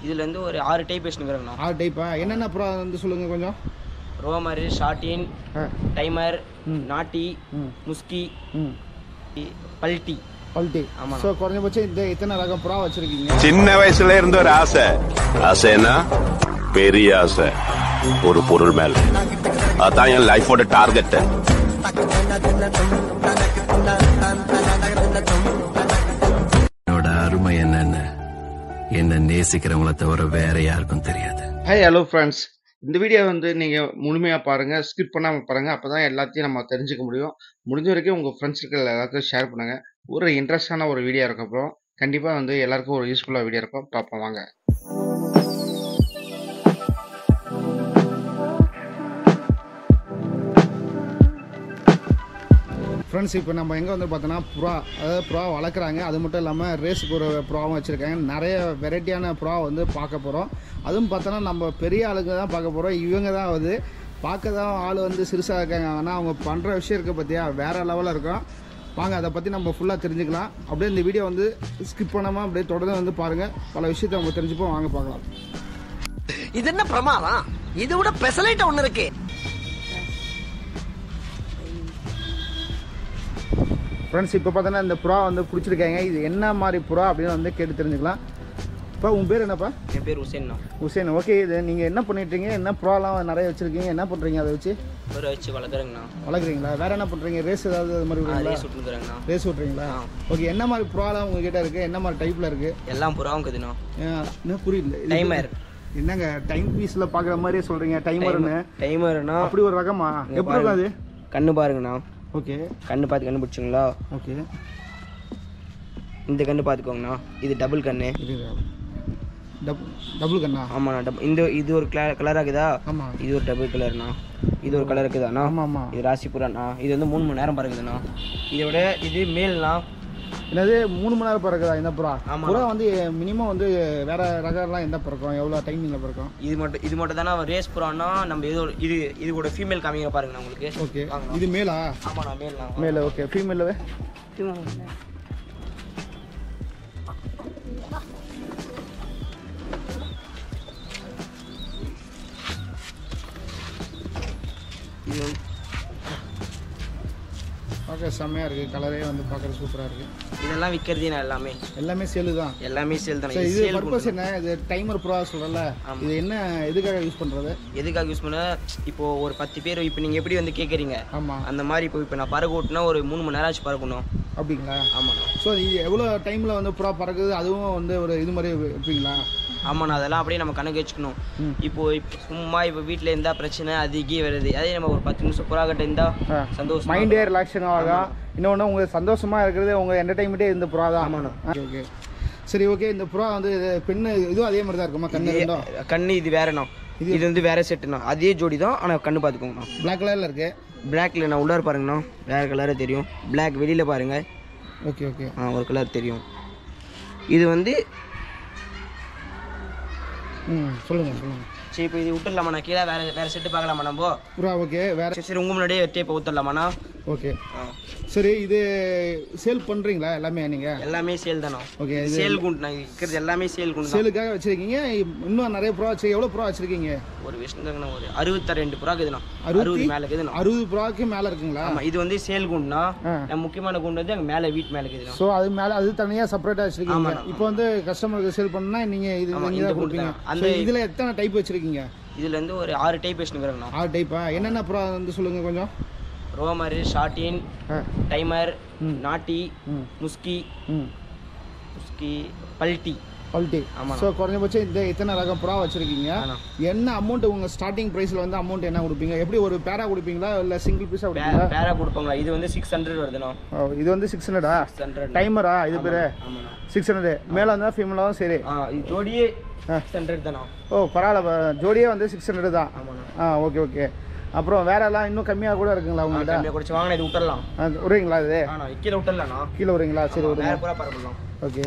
இதுல இருந்து ஒரு ஆறு டைப் வச்சுருக்கிறேங்கண்ணா ஆறு டைப்பா என்னென்ன புறா வந்து சொல்லுங்கள் கொஞ்சம் ரோமர் ஷார்டின் ஆ டைமர் ம். நாட்டி ம் முஸ்கி ம் பல்ட்டி குவாலிட்டி ஆமா. ஸோ குறைஞ்சபட்சம் இந்த இத்தனை ரகம் புறா வச்சுருக்கீங்க சின்ன வயசுல இருந்த ஒரு ஆசை ஆசைன்னா பெரிய ஆசை ஒரு பொருள் மேல அதான் என் லைஃபோட டார்கெட் என்னோட அருமை என்னன்னு என்ன நேசிக்கிறவங்கள தவிர வேற யாருக்கும் தெரியாது ஹாய் ஹலோ ஃப்ரெண்ட்ஸ் இந்த வீடியோ வந்து நீங்கள் முழுமையாக பாருங்கள் ஸ்கிப் பண்ணாமல் பாருங்கள் அப்போ தான் எல்லாத்தையும் நம்ம தெரிஞ்சுக்க முடியும் முடிஞ்ச வரைக்கும் உங்கள் ஃப்ரெண்ட்ஸுக்கு எல்லாருக்கும் ஷேர் பண்ணுங்கள் ஒரு இன்ட்ரெஸ்டான ஒரு வீடியோ இருக்க அப்புறம் கண்டிப்பாக வந்து எல்லாருக்கும் ஒரு யூஸ்ஃபுல்லாக வீடியோ இருக்கும் பார்ப்போம் வாங்க ஃப்ரெண்ட்ஸ் இப்போ நம்ம எங்கே வந்து பார்த்தோன்னா புறா அதாவது புறா வளர்க்குறாங்க அது மட்டும் இல்லாமல் ரேஸுக்கு ஒரு புறாவும் வச்சுருக்காங்க நிறைய வெரைட்டியான புறா வந்து பார்க்க போகிறோம் அதுவும் பார்த்தோன்னா நம்ம பெரிய ஆளுங்க தான் பார்க்க போகிறோம் இவங்க தான் வந்து பார்க்க தான் ஆள் வந்து சிறுசாக இருக்காங்க ஆனால் அவங்க பண்ணுற விஷயம் இருக்க பார்த்தியா வேறு லெவலில் இருக்கும் வாங்க அதை பற்றி நம்ம ஃபுல்லாக தெரிஞ்சுக்கலாம் அப்படியே இந்த வீடியோ வந்து ஸ்கிப் பண்ணாமல் அப்படியே தொடர்ந்து வந்து பாருங்கள் பல விஷயத்தை நம்ம தெரிஞ்சுப்போம் வாங்க பார்க்கலாம் இது என்ன பிரமாதம் இது விட பெசலைட் ஒண்ணு இருக்கு ஃப்ரெண்ட்ஸ் இப்போ பார்த்தோன்னா இந்த புறா வந்து பிடிச்சிருக்காங்க இது என்ன மாதிரி புறா அப்படின்னு வந்து கேட்டு தெரிஞ்சுக்கலாம் இப்போ உன் பேர் என்னப்பா என் பேர் உசேன்ண்ணா ஹுசேன் ஓகே இது நீங்கள் என்ன பண்ணிட்டீங்க என்ன ப்ராலாம் நிறைய வச்சுருக்கீங்க என்ன பண்ணுறீங்க அதை வச்சு ஒரு வச்சு வளர்க்குறேங்கண்ணா வளர்க்குறீங்களா வேற என்ன பண்ணுறீங்க ரேஸ் ஏதாவது அது மாதிரி விடுறீங்களா ரேஸ் விட்டுருக்குறேங்கண்ணா ரேஸ் விட்றீங்களா ஆ. ஓகே என்ன மாதிரி ப்ராலாம் உங்ககிட்ட இருக்குது என்ன மாதிரி டைப்பில் இருக்குது எல்லாம் புறாவும் இருக்குதுண்ணா என்ன புரியல இது- டைமர் என்னங்க டைம் பீஸில் பார்க்குற மாதிரியே சொல்கிறீங்க டைமர்னு டைமர்னா அப்படி ஒரு ரகமா எப்படி இருக்கும் அது கண்ணு பாருங்கண்ணா ஓகே கண்ணு பார்த்து கண்டுபிடிச்சிங்களா ஓகே இந்த கண்ணு பார்த்துக்கோங்கண்ணா இது டபுள் கண்ணு இது டபுள் டபுள் கண்ணா ஆமாண்ணா டபுள் இந்த இது ஒரு கலர் கலராக இருக்குதா ஆமாம் இது ஒரு டபுள் கலர்ண்ணா இது ஒரு கலர் இருக்குதாண்ணா ஆமாம் ஆமாம் இது ராசி புறாண்ணா இது வந்து மூணு மணி நேரம் பறக்குதுண்ணா இதோட இது மேல்ண்ணா என்னது மூணு மணி நேரம் பிறக்குதா இந்த புறா ஆமாம். புறா வந்து மினிமம் வந்து வேற ரகம்லாம் எந்த பிறக்கும் எவ்வளோ டைமிங்கில் பிறக்கும் இது மட்டும் இது மட்டும் தானே ரேஸ் புறான்னா நம்ம இது ஒரு- இது இது கூட ஃபீமேல் காமிக்கிற பாருங்கண்ணா உங்களுக்கு ஓகே வாங்கண்ணா. இது மேலா ஆமாண்ணா மேல்ண்ணா மேல ஓகே ஃபீமேல் இது வந்து பார்க்க செம்மையாக இருக்குது கலரே வந்து பார்க்குறது சூப்பராக இருக்குது இதெல்லாம் விற்கிறதுண்ணா எல்லாமே எல்லாமே சேலு தான் எல்லாமே சேல் தானே சரி இது இது சேல் பர்பஸ் என்ன இது டைமர் ப்ரோ சொல்கிறல ஆமா. இது என்ன எதுக்காக யூஸ் பண்ணுறது எதுக்காக யூஸ் பண்ண இப்போ ஒரு பத்து பேர் இப்போ நீங்கள் எப்படி வந்து கேட்குறீங்க ஆமாம் அந்த மாதிரி இப்போ இப்போ நான் பறக்க விட்டுனா ஒரு மூணு மணி நேரம் ஆச்சு பறக்கணும் அப்படிங்களா ஆமாண்ணா ஸோ இது எவ்வளோ டைமில் வந்து புறா பறக்குது அதுவும் வந்து ஒரு இது மாதிரி வைப்பீங்களா ஆமாண்ணா அதெல்லாம் அப்படியே நம்ம கணக்கு வச்சுக்கணும் ம். இப்போ இப்போ சும்மா இப்போ வீட்டில் இருந்தால் பிரச்சனை அது கீ வருது அதே நம்ம ஒரு பத்து நிமிஷம் புறா கட்ட இருந்தால் சந்தோஷம் மைண்டே ரிலாக்ஷன் ஆகும் இன்னொன்று உங்களுக்கு சந்தோஷமாக இருக்கிறது உங்கள் என்டர்டைன்மெண்ட்டே இந்த புறா தான் ஆமாண்ணா. ஓகே சரி ஓகே இந்த புறா வந்து இது பெண்ணு இதுவும் அதே மாதிரி தான் இருக்குமா கண்ணு ரெண்டும் கண்ணு இது வேறண்ணா இது வந்து வேற செட்டுண்ணா அதே ஜோடி தான் ஆனால் கண்ணு பார்த்துக்கோங்கண்ணா பிளாக் கலரில் இருக்கு பிளாக்ல நான் உள்ளார பாருங்கண்ணா வேற கலரே தெரியும் பிளாக் வெளியில் பாருங்க ஓகே ஓகே ஆ ஒரு கலர் தெரியும் இது வந்து ம் சொல்லுங்கள் சொல்லுங்கள் சரி இப்போ இது விட்டுடலாமா நான் கீழே வேற வேற செட்டு பார்க்கலாமா நம்ம புறா ஓகே வேற சரி சரி உங்க முன்னாடியே வெட்டி இப்போ ஊற்றலாமாண்ணா ஓகே சரி இது சேல் பண்ணுறீங்களா எல்லாமே நீங்கள் எல்லாமே சேல் தானா ஓகே இது சேல் குண்டு நான் இருக்கிறது எல்லாமே சேல் குண்டு தான் சேலுக்காக வச்சிருக்கீங்க இன்னும் நிறைய ப்ரோ வச்சு எவ்வளோ ப்ரோ வச்சிருக்கீங்க ஒரு விஷயம் ஒரு அறுபத்தி ரெண்டு புறா இருக்குதுண்ணா அறுபத்தி? அறுபது மேலே இருக்குதுண்ணா அறுபது ப்ரோக்கு மேலே இருக்குங்களா ஆமா இது வந்து சேல் குண்டுனா ஆ. நம்ம முக்கியமான குண்டு வந்து அங்கே மேலே வீட்டு மேலே இருக்குதுண்ணா ஸோ அது மேலே அது தனியாக செப்பரேட்டாக வச்சிருக்கீங்க ஆமாண்ணா. இப்போ வந்து கஸ்டமருக்கு சேல் பண்ணா நீங்கள் இது ஆமா, நீங்கள் இந்த தான் குண்டு கொடுப்பீங்க தான். அந்த- அந்த இதில் எத்தனை டைப் வச்சிருக்கீங்க இதுல இருந்து ஒரு ஆறு டைப் வச்சுருக்கிறேங்கண்ணா ஆறு டைப்பா என்னென்ன ப்ரோ வந்து சொல்லுங்கள் கொஞ்சம் ரோமர் ஷார்டின் ஆ டைமர் ம். நாட்டி ம் முஸ்கி ம் முஸ்கி பல்ட்டி குவாலிட்டி ஆமாண்ணா. ஸோ குறைஞ்சபட்சம் இந்த இத்தனை ரகம் ப்ரா வச்சிருக்கீங்க ஆண்ணா. என்ன அமௌண்ட் உங்கள் ஸ்டார்டிங் ப்ரைஸில் வந்து அமௌண்ட் என்ன கொடுப்பீங்க எப்படி ஒரு பேரா கொடுப்பீங்களா இல்லை சிங்கிள் பீஸாக கொடுப்பீங்களா பேரா கொடுப்பாங்களா இது வந்து சிக்ஸ் ஹண்ட்ரட் வருதுண்ணா ஓ, இது வந்து சிக்ஸ் ஹண்ட்ரடா சிக்ஸ் ஹண்ட்ரட் டைமரா இது பேர் ஆமாண்ணா சிக்ஸ் ஹண்ட்ரட் மேலே இருந்தால் ஃபீமேலாகவும் சரி ஆ இது ஜோடியே ஆ. சிக்ஸ் ஹண்ட்ரட் தானா ஓ பரவாயில்ல ப- ஜோடியே வந்து சிக்ஸ் ஹண்ட்ரட் தான் ஆமாண்ணா ஆ ஓகே ஓகே அப்புறம் வேற எல்லாம் இன்னும் கம்மியாக கூட இருக்குங்களா உங்கள்கிட்ட கம்மியாக குடிச்சு வாங்கினா இது விட்டுறலாம் ஆ, விடுறீங்களா இது ஆனா கீழே விட்டுறலாண்ணா கீழே விடுறீங்களா சரி விடுங்க வேற பூரா பரப்பலாம் ஓகே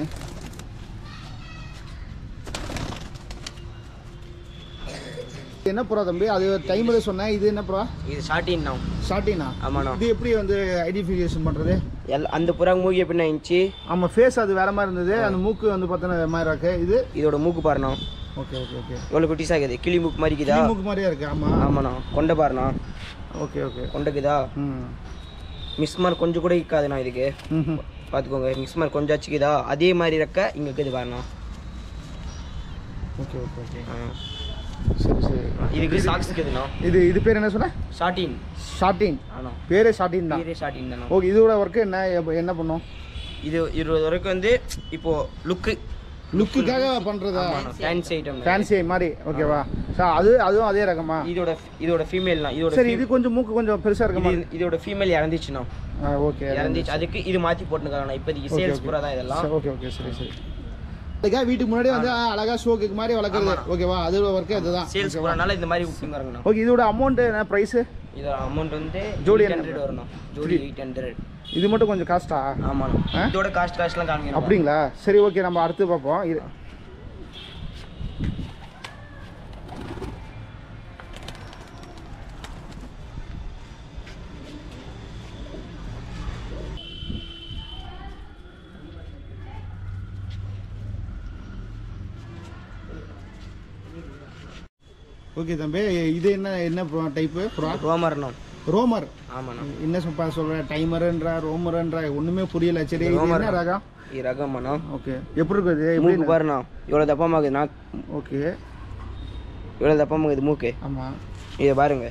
என்ன ப்ரோ தம்பி அது டைமில் சொன்னேன் இது என்ன ப்ரோ இது ஷார்டின் தான் ஷார்ட்டினா ஆமாண்ணா இது எப்படி வந்து ஐடென்டிஃபிகேஷன் பண்ணுறது எல் அந்த புறா மூக்கி எப்படின்னா இருந்துச்சு ஆமாம் ஃபேஸ் அது வேற மாதிரி இருந்தது அந்த மூக்கு வந்து பார்த்தோன்னா வேற மாதிரி இருக்கு இது இதோட மூக்கு பாருண்ணா ஓகே ஓகே ஓகே எவ்வளோ குட்டிஸாக இருக்குது கிளி மூக்கு மாதிரி இருக்குதா மூக்கு மாதிரியா இருக்கு ஆமா ஆமாண்ணா கொண்ட பாருண்ணா ஓகே ஓகே கொண்டக்குதா ம் மிஸ் மார்க் கொஞ்சம் கூட இருக்காதுண்ணா இதுக்கு ம் பார்த்துக்கோங்க மிஸ் மார்க் கொஞ்சம் அச்சுக்குதா அதே மாதிரி ரெக்க இங்கே இருக்குது பாருண்ணா ஓகே ஓகே ஓகே ஆ. சரி சரி இதுக்கு சாக்ஸ் இருக்குதுண்ணா இது இது பேர் என்ன சொன்ன ஷார்டின் ஷார்டின் ஆனா பேரே ஷார்டின் தான் பெரிய ஷார்டின் தானே ஓகே இதோட ஒர்க்கு என்ன எப்ப- என்ன பண்ணும் இது இருபது வரைக்கும் வந்து இப்போ லுக்கு லுக்குக்காக பண்றதா ஃபேன்சி ஐட்டம் ஃபேன்சி மாதிரி ஓகேவா சார் அது அதுவும் அதே ரகமா இதோட இதோட ஃபீமேல்னா இதோட சரி fe- இது கொஞ்சம் மூக்கு கொஞ்சம் பெருசா இருக்குமா இது இதோட ஃபீமேல் இறந்துச்சுண்ணா ஓகே இறந்துச்சு அதுக்கு இது மாற்றி போட்டுருக்காங்கண்ணா இப்போதைக்கு Okay, சேல்ஸ் okay. பூரா தான் இதெல்லாம் ஓகே ஓகே சரி சரி அதுக்காக வீட்டுக்கு முன்னாடி வந்து ஆ, அழகா ஷோக்கு மாதிரி வளர்க்குறது ஓகேவா அதோட ஒர்க்கு அதுதான் சேல்ஸ் பூரானால இந்த மாதிரி விட்டுங்கிறாங்கண்ணா ஓகே இதோட அமௌண்ட் என்ன ப்ரைஸு இதோட அமௌண்ட் வந்து ஜோடி எயிட் என்ன? ஹண்ட்ரட் வரணும் ஜோடி எயிட் ஹண்ட்ரட் இது மட்டும் கொஞ்சம் காஸ்டா ஆமாண்ணா ஆ? இதோட காஸ்ட் காஸ்ட்லாம் காமிக்கணும் அப்படிங்களா சரி ஓகே நம்ம அடுத்து பார்ப்போம் இது ஓகே தம்பி இது என்ன என்ன டைப்பு ரோமர்ண்ணா ரோமர் ஆமாண்ணா என்ன சொல்ல சொல்ற டைமருன்றா ரோமருன்றா ஒண்ணுமே புரியல சரி இது ரோமர். என்ன ரகம் இது ரகம்ண்ணா ஓகே எப்படி இருக்குது இது மூக்கு எப்படி பாருண்ணா இவ்வளோ தப்பமாக நான் ஓகே இவ்வளோ தப்பமாக இருக்குது மூக்கு ஆமா இதை பாருங்க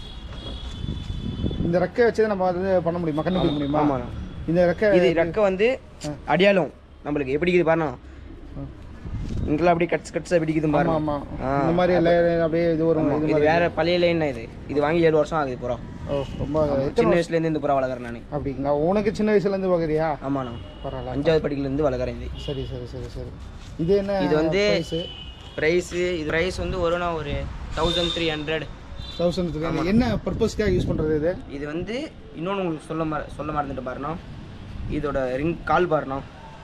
இந்த ரெக்கை வச்சு நம்ம வந்து பண்ண முடியுமா கண்டுபிடிக்க முடியுமா ஆமாண்ணா இந்த ரெக்கை இது ரெக்க வந்து அடியாளம் நம்மளுக்கு எப்படி இருக்குது பாருண்ணா இங்கெல்லாம் அப்படியே கட்ஸ் கட்ஸாக பிடிக்குது ஆமா பாருங்க ஆமா ஆ. இந்த மாதிரி எல்லாம் அப்படியே இது வரும் ஆமா, இது இது மாதிரி வேற பழைய லைன் இது இது வாங்கி ஏழு வருஷம் ஆகுது புறா ஓ ரொம்ப சின்ன எத்தனை வயசுல இருந்து இந்த புறா வளர்க்குறேன் நான் அப்படிங்களா உனக்கு சின்ன வயசுல இருந்து பார்க்குறியா ஆமாண்ணா பரவாயில்ல அஞ்சாவது படிக்கல இருந்து வளர்க்குறேன் இது சரி சரி சரி சரி இது என்ன இது வந்து price? ப்ரைஸ் இது ப்ரைஸ் வந்து வரும்னா ஒரு தௌசண்ட் த்ரீ ஹண்ட்ரட் தௌசண்ட் இருக்கு என்ன பர்பஸ்க்காக யூஸ் பண்றது இது இது வந்து இன்னொன்று உங்களுக்கு சொல்ல மற சொல்ல மறந்துட்டு பாருண்ணா இதோட ரிங் கால் பாருண்ணா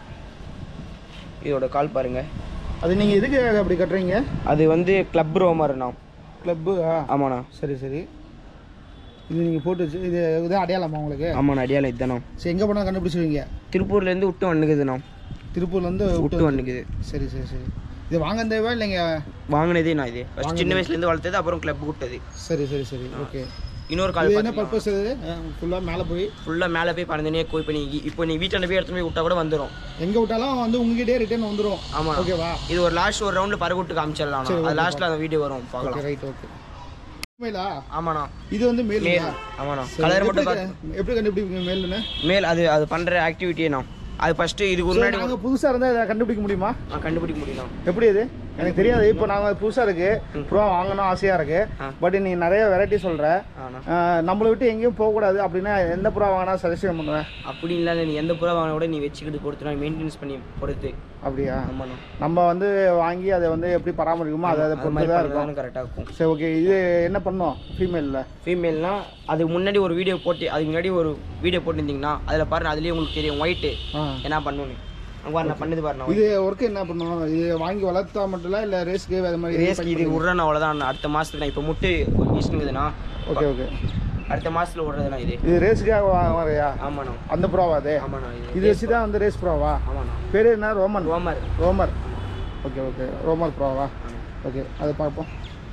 இதோட கால் பாருங்க அது நீங்க எதுக்கு அப்படி கட்டுறீங்க அது வந்து கிளப் ரோமர்ண்ணா கிளப்பு ஆமாண்ணா சரி சரி இது நீங்க போட்டு வச்சு இது இதான் அடையாளமா உங்களுக்கு ஆமாண்ணா அடியாளம் இதுதாண்ணா சரி எங்க போனா கண்டுபிடிச்சிருவீங்க திருப்பூர்லேருந்து விட்டு வந்துக்குதுண்ணா திருப்பூர்ல இருந்து விட்டு வந்துக்குது சரி சரி சரி இது வாங்க தேவா இல்லைங்க வாங்கினதே நான் இது ஃபர்ஸ்ட் சின்ன வயசுலேருந்து வளர்த்தது அப்புறம் கிளப் விட்டது சரி சரி சரி ஓகே இன்னொரு கால் இது என்ன பார்த்தீங்கன்னா பர்பஸ் இது ஃபுல்லா மேலே போய் ஃபுல்லாக மேலே போய் பறந்துனே போய் இப்போ நீ இப்போ நீ வீட்டில் போய் எடுத்து போய் விட்டா கூட வந்துடும் எங்க விட்டாலும் வந்து உங்ககிட்டயே ரிட்டர்ன் வந்துரும் ஆமாம் ஓகேவா இது ஒரு லாஸ்ட் ஒரு ரவுண்டு பறகுட்டு காமிச்சிடலாம் சரி, அது okay, லாஸ்ட்டில் அந்த வீடியோ வரும் ஓகே பார்க்கலாம் ரைட் ஓகே மேலா ஆமாண்ணா இது வந்து மேல் மேல் ஆமாண்ணா கலர் மட்டும் பார்த்து எப்படி கண்டுபிடிப்பீங்க மேல்னு மேல் அது அது பண்ணுற ஆக்டிவிட்டியே நான் அது ஃபஸ்ட்டு இதுக்கு முன்னாடி நாங்க புதுசா இருந்தா இதை கண்டுபிடிக்க முடியுமா நான் கண்டுபிடிக்க முடியும் எப்படி இது எனக்கு தெரியாது இப்போ நாங்க புதுசா இருக்கு ப்ரோ வாங்கணும் ஆசையா இருக்கு ஆ. பட் நீ நிறைய வெரைட்டி சொல்ற ஆண்ணா ஆஹ் நம்மளை விட்டு எங்கேயும் போகக்கூடாது அப்படின்னா எந்த புறா வாங்கினா சஜஷன் பண்ணுவேன் அப்படி இல்லை நீ எந்த புறா வாங்கினா கூட நீ வச்சுக்கிட்டு பொறுத்து நான் மெயின்டெனன்ஸ் பண்ணி பொறுத்து அப்படியா ஆமாண்ணா நம்ம வந்து வாங்கி அதை வந்து எப்படி பராமரிக்குமோ அதை அதை அது பொறுத்து மாதிரி தான் இருக்கும் பண்ணாலும் கரெக்டாக இருக்கும் சரி ஓகே இது என்ன பண்ணோம் ஃபீமேலில் ஃபீமேல்னா அதுக்கு முன்னாடி ஒரு வீடியோ போட்டு அதுக்கு முன்னாடி ஒரு வீடியோ போட்டிருந்தீங்கன்னா அதில் பாருங்க அதுலேயே உங்களுக்கு தெரியும் ஒயிட்டு ஆ என்ன பண்ணணும் அங்கே பாரு நான் பண்ணது பாருண்ணா இது ஒர்க்கு என்ன பண்ணுவோம் இது வாங்கி வளர்த்தா மட்டும் இல்லை இல்லை ரேஸ்க்கு அது மாதிரி ரேஸ்க்கு இது விட்றேன் அவ்வளோதான் அடுத்த மாதத்துல நான் இப்போ முட்டு ஈஸ்ட்டுங்குதுண்ணா ஓகே ஓகே அடுத்த மாதத்தில் விட்றதுண்ணா இது இது ரேஸுக்காக வரையா ஆமாண்ணா அந்த ப்ரோவா அது ஆமாண்ணா இது இது வச்சு தான் வந்து ரேஸ் ப்ரோவா ஆமாண்ணா பேர் என்ன ரோமன் ரோமர் ரோமர் ஓகே ஓகே ரோமர் ப்ரோவா ஓகே அதை பார்ப்போம்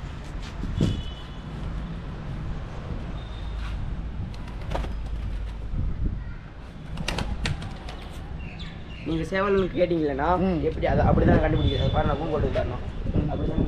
நீங்கள் சேவல்னு கேட்டிங்களேண்ணா ம். எப்படி அதை அப்படி தான் கண்டுபிடிக்கிறது அது பாரு நான் பூ போட்டு தரணும் அப்படி தான்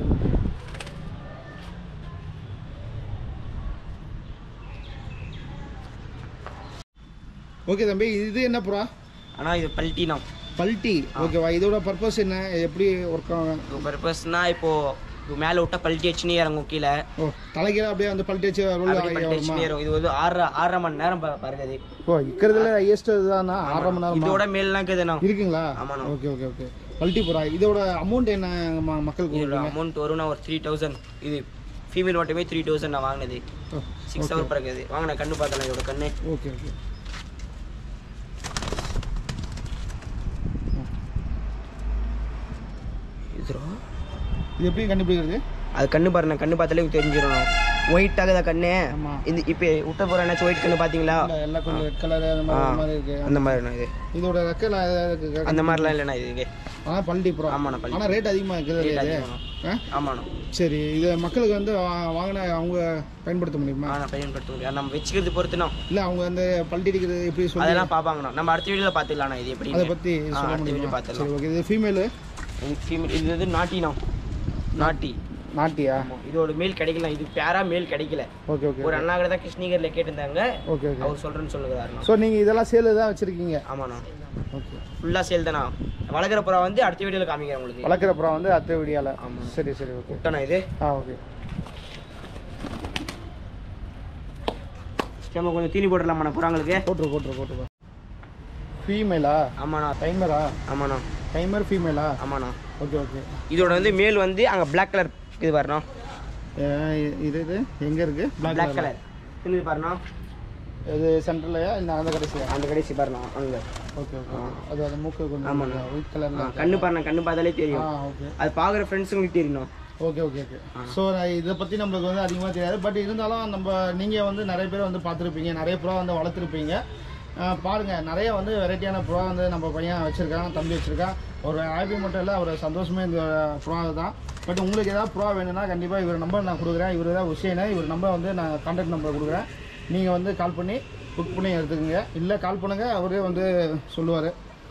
ஓகே தம்பி இது என்ன ப்ரோ ஆனால் இது பல்ட்டினா பல்ட்டி ஓகேவா இதோட பர்பஸ் என்ன எப்படி ஒர்க் ஆகும் இப்போ பர்பஸ்னா இப்போது இப்போ மேலே விட்டா பல்ட்டி வச்சுனே இறங்கும் கீழே ஓ தலைகீழ அப்படியே வந்து பல்ட்டி வச்சு ரோல் அப்படி ஆகி பல்ட்டி வருமா வச்சுனே இறங்கும் இது வந்து ஆறரை ஆறரை மணி நேரம் பா- பாருங்க இது ஓ இருக்கிறதுல ஹையஸ்ட் இதுதானா ஆறரை மணி நேரமா இதோட மேல்லாம் இருக்குதுண்ணா இருக்குங்களா ஆமாண்ணா. ஓகே ஓகே ஓகே பல்ட்டி புறா இதோட அமௌண்ட் என்ன ம- மக்களுக்கு இதோட கொடுக்குறீங்க? அமௌண்ட் வரும்னா ஒரு த்ரீ தௌசண்ட் இது ஃபீமேல் மட்டுமே த்ரீ தௌசண்ட் நான் வாங்கினது ஓ, சிக்ஸ் ஹவர் பிறகுது வாங்க நான் கண்ணு பார்த்தலாம் இதோட கண்ணு ஓகே ஓகே இதுரோ இது எப்படி கண்டுபிடிக்கிறது அது கண்ணு பாருண்ணா கண்ணு பார்த்தாலே உங்களுக்கு தெரிஞ்சிடும் ஒயிட் ஆகுதா கண்ணு ஆமா. இந்த இப்போ விட்ட போகிற என்னாச்சும் ஒயிட் கண்ணு பார்த்தீங்களா இல்ல, எல்லாம் கொஞ்சம் ரெட் கலர் அந்த ஆ மாதிரி ஒரு மாதிரி இருக்கு அந்த மாதிரிண்ணா இது இதோட ரெக்கல இருக்கு அந்த மாதிரிலாம் இல்லைண்ணா இது ஆனா பல்டி ப்ரோ ஆமாண்ணா, பல்டி. ஆனா ரேட் அதிகமா இருக்குது Rate இது அதிகமாண்ணா. ஆ? ஆமாண்ணா சரி இது மக்களுக்கு வந்து வா- வாங்கின அவங்க பயன்படுத்த முடியுமா ஆ நான் பயன்படுத்த முடியும் நம்ம வச்சுக்கிறது பொறுத்துனா இல்ல அவங்க அந்த பல்டி அடிக்கிறது எப்படி சொல்லி அதெல்லாம் பார்ப்பாங்கண்ணா நம்ம அடுத்த வீடியோவில் பார்த்துக்கலாண்ணா இது எப்படி அதை பத்தி சொல்ல அடுத்த வீடியோ முடியுமா பார்த்துக்கலாம் சரி ஓகே இது ஃபீமேலு இது female- இது வந்து நாட்டினா நாட்டி நாட்டியா இதோட மேல் கிடைக்கல இது பேரா மேல் கிடைக்கல ஓகே ஓகே ஒரு அண்ணா கூட தான் கிருஷ்ணகிரியில் கேட்டிருந்தாங்க ஓகே ஓகே அவர் சொல்கிறேன்னு சொல்லுகிறாருண்ணா ஸோ நீங்கள் இதெல்லாம் சேலு தான் வச்சுருக்கீங்க ஆமாண்ணா ஓகே ஃபுல்லாக சேல் தானா வளர்க்குற புறா வந்து அடுத்த வீடியோவில் காமிக்கிறேன் உங்களுக்கு வளர்க்குற அப்புறம் வந்து அத்தை வீடியோவில் ஆமா. சரி சரி ஓகே விட்டண்ணா இது ஆ ஓகே நம்ம கொஞ்சம் தீனி போட்டுடலாமாண்ணா புறாங்களுக்கு போட்டுரு போட்டுரு போட்டுரு ஃபீமேலா ஆமாண்ணா டைமரா ஆமாண்ணா டைமர் ஃபீமேலா ஆமாண்ணா ஓகே ஓகே இதோட வந்து மேல் வந்து அங்கே பிளாக் கலர் இது வரணும் இது இது எங்கே இருக்குது பிளாக் பிளாக் கலர் இது பாருண்ணா இது சென்டர்லையா இல்லை அந்த கடைசியா அந்த கடைசி பாருண்ணா அங்கே ஓகே ஓகே அது அது மூக்கு கொஞ்சம் ஆமாண்ணா. ஒயிட் கலரில் கண்ணு பாருண்ணா கண்ணு பார்த்தாலே ஆ தெரியும் ஓகே அது பார்க்குற ஃப்ரெண்ட்ஸுங்களுக்கு தெரியணும் ஓகே ஓகே ஓகே ஸோ இதை பற்றி நம்மளுக்கு வந்து அதிகமாக தெரியாது பட் இருந்தாலும் நம்ம நீங்கள் வந்து நிறைய பேர் வந்து பார்த்துருப்பீங்க நிறைய புறா வந்து வளர்த்துருப்பீங்க அஹ் பாருங்க நிறைய வந்து வெரைட்டியான புறா வந்து நம்ம பையன் வச்சுருக்கான் தம்பி வச்சுருக்கான் ஒரு ஹாப்பி மட்டும் இல்லை அவர் சந்தோஷமே இந்த புறா தான் பட் உங்களுக்கு ஏதாவது புறா வேணும்னா கண்டிப்பாக இவர் நம்பர் நான் கொடுக்குறேன் இவர் தான் உஷேனு இவர் நம்பர் வந்து நான் கான்டாக்ட் நம்பர் கொடுக்குறேன் நீங்கள் வந்து கால் பண்ணி புக் பண்ணி எடுத்துக்கோங்க இல்லை கால் பண்ணுங்கள் அவரே வந்து சொல்லுவார்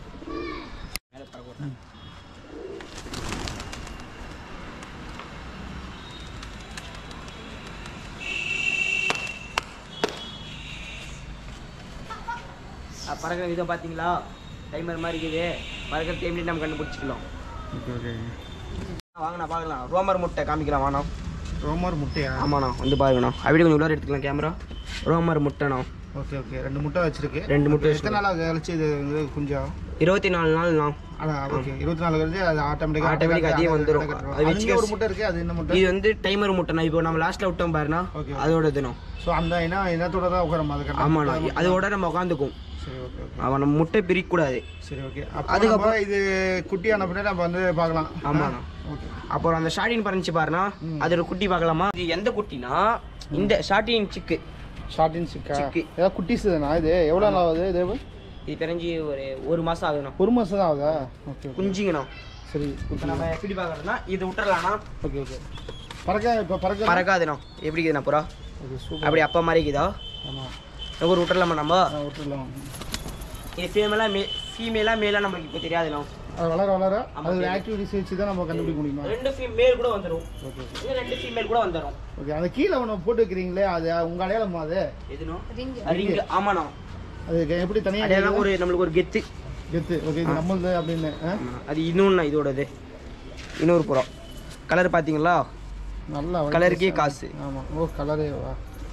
அஹ் பறக்கிற விதம் பார்த்தீங்களா டைமர் மாதிரி இருக்குது பறக்கிற டைம்லேயே நம்ம கண்டுபிடிச்சிக்கலாம் ஓகே ஓகே வாங்கண்ணா பார்க்கலாம் ரோமர் முட்டை காமிக்கலாம் வாண்ணா ரோமர் முட்டையா ஆமாண்ணா வந்து பாருங்கண்ணா அப்படியே கொஞ்சம் உள்ளார எடுத்துக்கலாம் கேமரா ரோமர் முட்டைண்ணா ஓகே ஓகே ரெண்டு முட்டை வச்சிருக்கு ரெண்டு முட்டை எத்தனை நாளாக கழிச்சு இது வந்து குஞ்சா இருபத்தி நாலு நாள்ண்ணா அதான் ஓகே இருபத்தி நாலு கழிச்சு அது ஆட்டோமேட்டிக்காக Automatic அதே வந்துரும். அது அது வச்சுக்க- ஒரு முட்டை இருக்கு அது என்ன முட்டை இது வந்து டைமர் முட்டைண்ணா இப்போ நம்ம லாஸ்ட்டில் விட்டோம் பாருண்ணா Okay. அதோட இதுணும் ஸோ அந்த இன இனத்தோட தான் உட்காரம் அது கரெக்டா? ஆமாண்ணா அதோட நம்ம உட்காந்துக்கும் சரி ஓகே ஓகே அவன் நம்ம முட்டை பிரிக்கக்கூடாது சரி ஓகே அதுக்கப்புறம் இது குட்டியான பின்னாடி நம்ம வந்து பார்க்கலாம் ஆமாண்ணா ஓகே அப்புறம் அந்த ஷார்டின் பறந்துச்சு பாருண்ணா அதோட குட்டி பார்க்கலாமா இது எந்த குட்டினா இந்த ஷார்டின் சிக்கு ஷார்ட் இன் சிக்கா சிக்கு. ஏதாவது குட்டிஸ் தானா இது எவ்வளோ நாள் ஆகுது இது இது தெரிஞ்சு ஒரு ஒரு மாதம் ஆகுதுண்ணா ஒரு மாதம் தான் ஆகுதா ஓகே ஓகே குஞ்சிங்கண்ணா சரி இப்போ நம்ம எப்படி பார்க்கறதுனா இது விட்டுறலாம்ண்ணா ஓகே ஓகே பறக்க இப்போ பறக்க பறக்காதுண்ணா எப்படி இருக்குதுண்ணா புறா ஓகே சூப்பர் அப்படி அப்பா மாதிரி இருக்குதா ஆமாம் ஒரு விட்டுறலாமா நம்ம விட்டுடலாம் இது ஃபீமேலாக மே ஃபீமேலாக மேலாக நம்மளுக்கு இப்போ தெரியாதுண்ணா அது வளர வளர ஆமா, அது சரி. ஆக்டிவிட்டிஸ் வச்சு தான் நம்ம கண்டுபிடிக்க முடியுமா ரெண்டு ஃபீமேல் கூட வந்துடும் ஓகே ஓகே இன்னும் ரெண்டு ஃபீமேல் கூட வந்துடும் ஓகே அந்த கீழே ஒன்று போட்டு வைக்கிறீங்களே அது உங்க அடையாளமா அது எதுனா ரிங் ஆமாண்ணா அது எப்படி தனியாக அடையாளம் ஒரு நம்மளுக்கு ஒரு கெத்து கெத்து ஓகே இது நம்மளது அப்படின்னு ஆ? அது இன்னொன்று இதோடது இன்னொரு புறம் கலர் பார்த்தீங்களா நல்லா கலருக்கே காசு ஆமாம் ஓ கலரே வா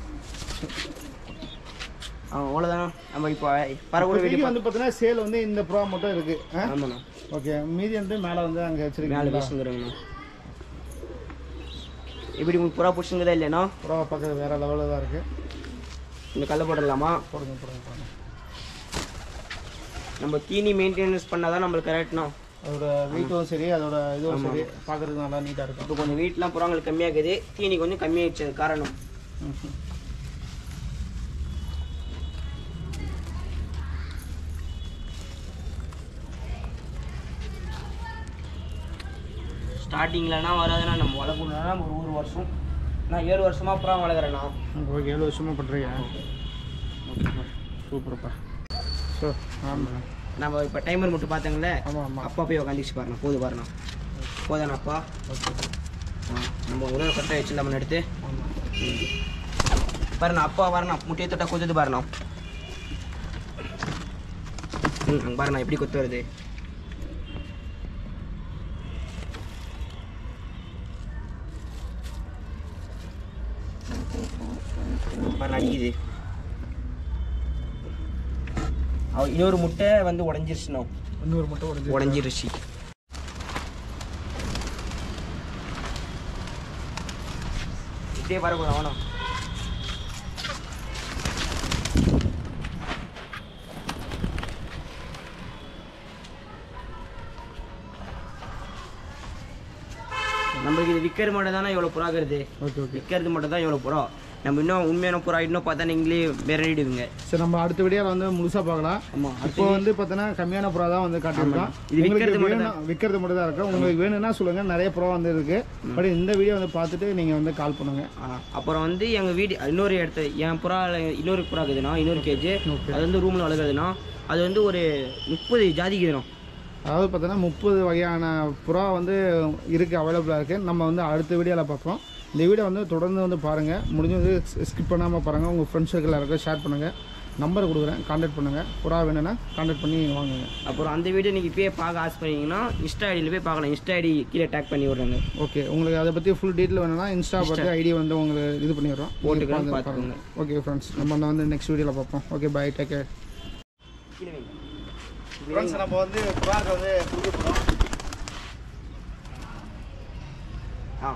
அவ்வளோதான் நம்ம இப்போ பறக்கூட இப்போதைக்கு வீடியோ வந்து பார்த்தீங்கன்னா சேல் வந்து இந்த ப்ரோ மட்டும் இருக்கு ஆ? ஆமாண்ணா ஓகே மீதி வந்து மேலே வந்து அங்கே மேலே வச்சிருக்கீங்களா பேசுங்கிறோங்கண்ணா எப்படி உங்களுக்கு புறா பிடிச்சிங்களா இல்லைண்ணா ப்ரோ பக்கத்தில் வேற லெவலில் தான் இருக்கு இந்த கல்லை போடலாமா போடுங்க போடுங்க போடுங்க நம்ம தீனி மெயின்டெனன்ஸ் பண்ணால் தான் நம்மளுக்கு கரெக்ட்ண்ணா அதோட வெயிட்டும் சரி அதோட இதுவும் சரி பார்க்கறதுக்கு நல்லா நீட்டாக இருக்கும் இப்போ கொஞ்சம் வெயிட்லாம் புறாங்களுக்கு கம்மியாகுது தீனி கொஞ்சம் கம்மியாகிடுச்சு அது காரணம் ம்ஹும். ஸ்டார்டிங்லனா வராதுன்னா நம்ம வளர்க்கணும்னா ஒரு ஒரு வருஷம் நான் ஏழு வருஷமாக புறா வளர்க்குறேண்ணா ஓகே ஏழு வருஷமாக பண்ணுறீங்க சூப்பர்ப்பா ஸோ ஆமாம் நம்ம இப்போ டைமர் மட்டும் பார்த்தங்களே ஆமாம் ஆமாம் அப்பா போய் உக்காந்துச்சு பாருண்ணா போது பாருண்ணா போதாண்ணா அப்பா ஆ, நம்ம உணவு கரெக்டாக வச்சு நம்ம எடுத்து ம். பாருண்ணா அப்பா வரண்ணா முட்டையை தொட்டா கொத்துது பாருண்ணா ம் அங்கே பாருண்ணா எப்படி கொத்து வருது பாருண்ணா அடிக்குது அவ இன்னொரு முட்டை வந்து உடஞ்சிருச்சுண்ணா இன்னொரு மட்டும் உடஞ்சி உடஞ்சிருச்சு இப்படியே வரக்கூடாது வேணாம் நம்ம நம்மளுக்கு இது விற்கிறது மட்டும் தானே இவ்வளோ புறாகிறது ஓகே ஓகே விற்கிறது மட்டும் தான் இவ்வளோ புறா நம்ம இன்னும் உண்மையான புறா இன்னும் பார்த்தா நீங்களே மிரண்டிடுவீங்க சரி நம்ம அடுத்த வீடியோவில் வந்து முழுசாக பார்க்கலாம் ஆமா, இப்போ வந்து பார்த்தீங்கன்னா கம்மியான புறா தான் வந்து காட்டியிருக்கோம் இது விக்கிறது உங்களுக்கு மட்டும் வேணும் விற்கிறது மட்டும் தான் இருக்கும் உங்களுக்கு வேணும்னா சொல்லுங்கள் நிறைய புறா வந்து இருக்கு பட் இந்த வீடியோ வந்து பார்த்துட்டு நீங்கள் வந்து கால் பண்ணுங்க ஆ, அப்புறம் வந்து எங்கள் வீடு இன்னொரு இடத்து என் புறா இன்னொரு புறா இருக்குதுண்ணா இன்னொரு கேஜ் அது வந்து ரூமில் வளர்க்குறதுண்ணா அது வந்து ஒரு முப்பது ஜாதிக்குதுண்ணா அதாவது பார்த்தீங்கன்னா முப்பது வகையான புறா வந்து இருக்குது அவைலபிளாக இருக்குது நம்ம வந்து அடுத்த வீடியோவில் பார்ப்போம் இந்த வீடியோ வந்து தொடர்ந்து வந்து பாருங்கள் முடிஞ்சது ஸ்கிப் பண்ணாமல் பாருங்கள் உங்கள் ஃப்ரெண்ட்ஸ் எல்லாருக்கும் ஷேர் பண்ணுங்கள் நம்பர் கொடுக்குறேன் கான்டாக்ட் பண்ணுங்கள் புறா வேணும்னா கான்டாக்ட் பண்ணி வாங்குங்க அப்புறம் அந்த வீடியோ நீங்கள் இப்போயே பார்க்க ஆசைப்பட்டீங்கன்னா இன்ஸ்டா ஐடியில் போய் பார்க்கலாம் இன்ஸ்டா ஐடி கீழே டேக் பண்ணி விட்றாங்க ஓகே உங்களுக்கு அதை பற்றி ஃபுல் டீட்டெயில் வேணும்னா இன்ஸ்டா பற்றி ஐடி வந்து உங்களுக்கு இது பண்ணிடுறோம் போட்டுக்கலாம், நீங்க பார்த்துக்கோங்க. பாருங்க ஓகே ஃப்ரெண்ட்ஸ் நம்ம வந்து நெக்ஸ்ட் வீடியோவில் பார்ப்போம் ஓகே பை டேக் கேர் கீழே வைங்க ஃப்ரெண்ட்ஸ் நம்ம வந்து புறாக்கு வந்து கொடுக்க போகிறோம் ஆ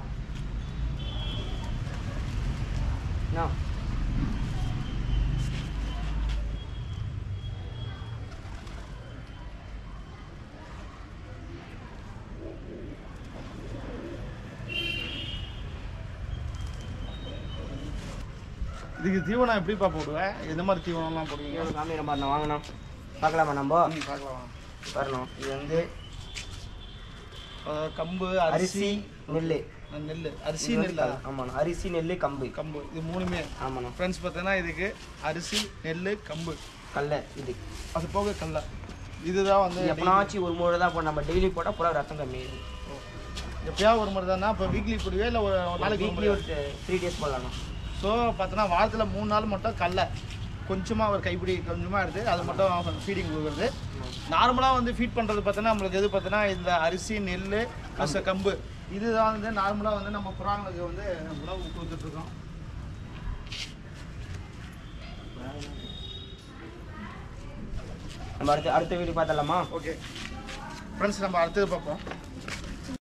அண்ணா. இதுக்கு தீவனம் எப்படிப்பா போடுவேன் எந்த மாதிரி தீவனம்லாம் போடுவீங்க இவ்வளோ காமிக்கிற மாதிரி நான் வாங்கண்ணா பார்க்கலாமா நம்ம ம், பார்க்கலாம் வரணும் இது வந்து அஹ் கம்பு அரிசி நெல் நெல் அரிசி நெல் ஆமாண்ணா அரிசி நெல் கம்பு கம்பு இது மூணுமே ஆமாண்ணா ஃப்ரெண்ட்ஸ் பார்த்தீங்கன்னா இதுக்கு அரிசி நெல் கம்பு கடல இது அது போக கடல இதுதான் வந்து எப்பனாச்சும் ஒரு முறை தான் போட நம்ம டெய்லி போட்டால் புறா ரத்தம் கம்மி எப்பயாவது ஒரு முறை தானே இப்போ வீக்லி போடுவே இல்லை ஒரு ஒரு நாளைக்கு வீக்லி ஒரு த்ரீ டேஸ் போடலாம்ண்ணா ஸோ பார்த்தோன்னா வாரத்தில் மூணு நாள் மட்டும் கடல கொஞ்சமாக ஒரு கைப்பிடி கொஞ்சமாக எடுத்து அது மட்டும் ஃபீடிங் கொடுக்குறது நார்மலாக வந்து ஃபீட் பண்ணுறது பார்த்தோன்னா நம்மளுக்கு எது பார்த்தோன்னா இந்த அரிசி நெல் ப்ளஸ் கம்பு இதுதான் வந்து நார்மலாக வந்து நம்ம புறாங்களுக்கு வந்து உணவு கொடுத்துட்ருக்கோம் நம்ம அடுத்த அடுத்த வீடியோ பார்த்தலாமா ஓகே ஃப்ரெண்ட்ஸ் நம்ம அடுத்தது பார்ப்போம்